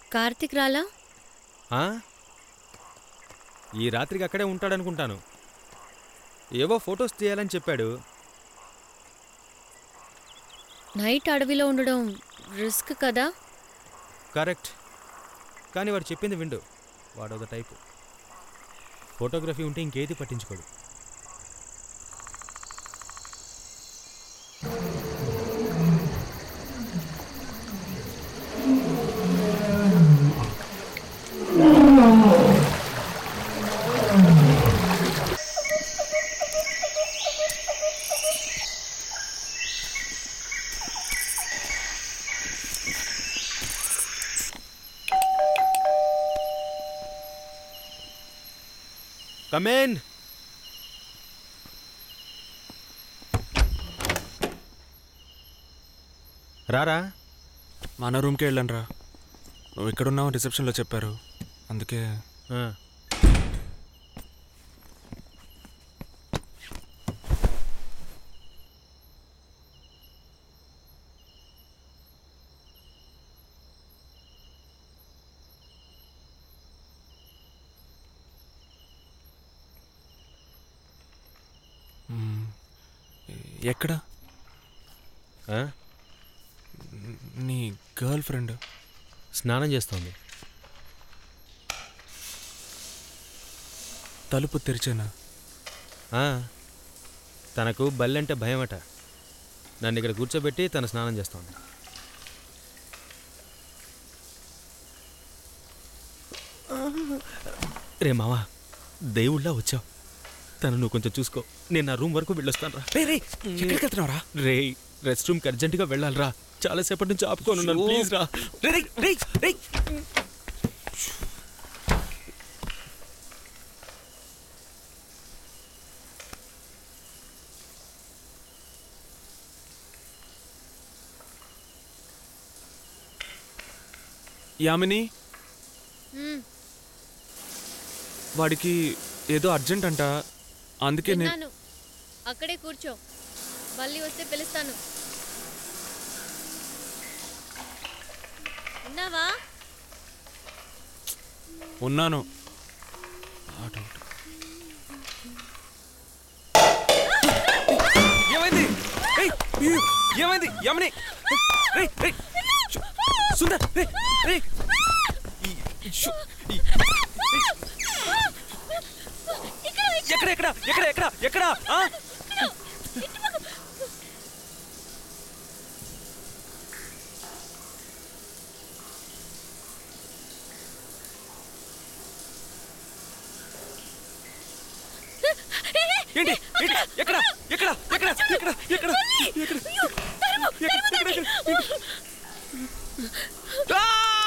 కార్తిక్ రాలా ఆ? ఈ రాత్రికి అక్కడే ఉంటాడనుకుంటాను ఏవో ఫొటోస్ తీయాలని చెప్పాడు నైట్ అడవిలో ఉండడం రిస్క్ కదా కరెక్ట్ కానీ వాడు చెప్పింది విండు వాడొక టైపు ఫోటోగ్రఫీ ఉంటే ఇంకేది పట్టించుకోడు కమేన్ రారా మన రూమ్కి వెళ్ళండి రా నువ్వు ఇక్కడున్నావు రిసెప్షన్లో చెప్పారు అందుకే ఆ. మ్మ్, ఎక్కడ ఆ? నీ గర్ల్ ఫ్రెండ్ స్నానం చేస్తోంది తలుపు తెరిచేనా ఆ. తనకు బల్లంటే భయమట నన్ను ఇక్కడ కూర్చోబెట్టి తన స్నానం చేస్తోంది రే మావా దేవుళ్ళ వచ్చావు తను నువ్వు కొంచెం చూసుకో నేను నా రూమ్ వరకు వెళ్ళొస్తాను రా రే రే ఎక్కడికి వెళ్తున్నావురా రే రెస్ట్ రూమ్కి అర్జెంటుగా వెళ్ళాలిరా చాలాసేపటి నుంచి ఆపుకోను నన్ను ప్లీజ్ రా రే రే రే రే యామిని మ్మ్, వాడికి ఏదో అర్జెంట్ అంట అందుకే నేను విన్నాను అక్కడే కూర్చో మళ్ళీ వస్తే పిలుస్తాను ఉన్నావా ఉన్నాను ఆట ఒకటి. ఏమైంది ఏయ్, అయ్యో, ఏమైంది యమని రేయ్, రేయ్, షు, సుందర్ రేయ్, రేయ్. ఈ, షు, ఈ, రేయ్. ఎక్కడ ఎక్కడ ఎక్కడ ఎక్కడ ఎక్కడ ఆ? ఏంటి ఏంటి ఎక్కడ ఎక్కడ ఎక్కడ ఎక్కడ ఎక్కడ ఎక్కడ ఎక్కడ ఎక్కడ ఆ!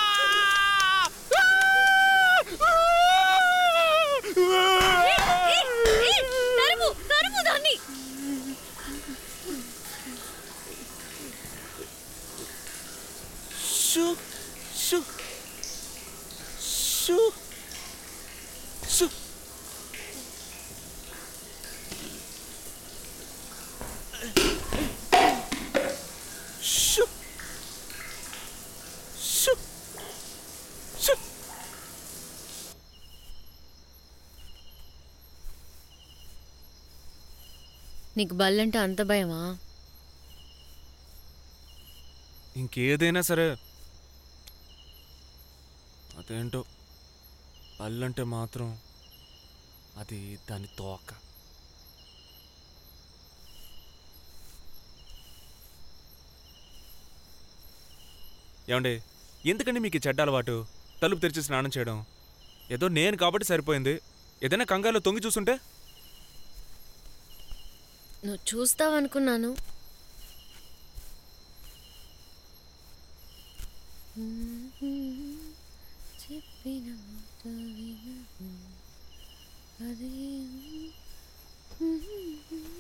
తరుము తరుము దాన్ని షు షు షు షు షు షు షు నీకు బల్లంటే అంత భయమా ఇంకేదైనా సరే అదేంటో పళ్ళంటే మాత్రం అది దాని తోక ఏమండి ఎందుకండి మీకు ఈ చెడ్డ అలవాటు తలుపు తెరిచి స్నానం చేయడం ఏదో నేను కాబట్టి సరిపోయింది ఏదైనా కంగారులో తొంగి చూసుంటే నువ్వు చూస్తావనుకున్నాను చెప్పిన మాట వినవు. అదే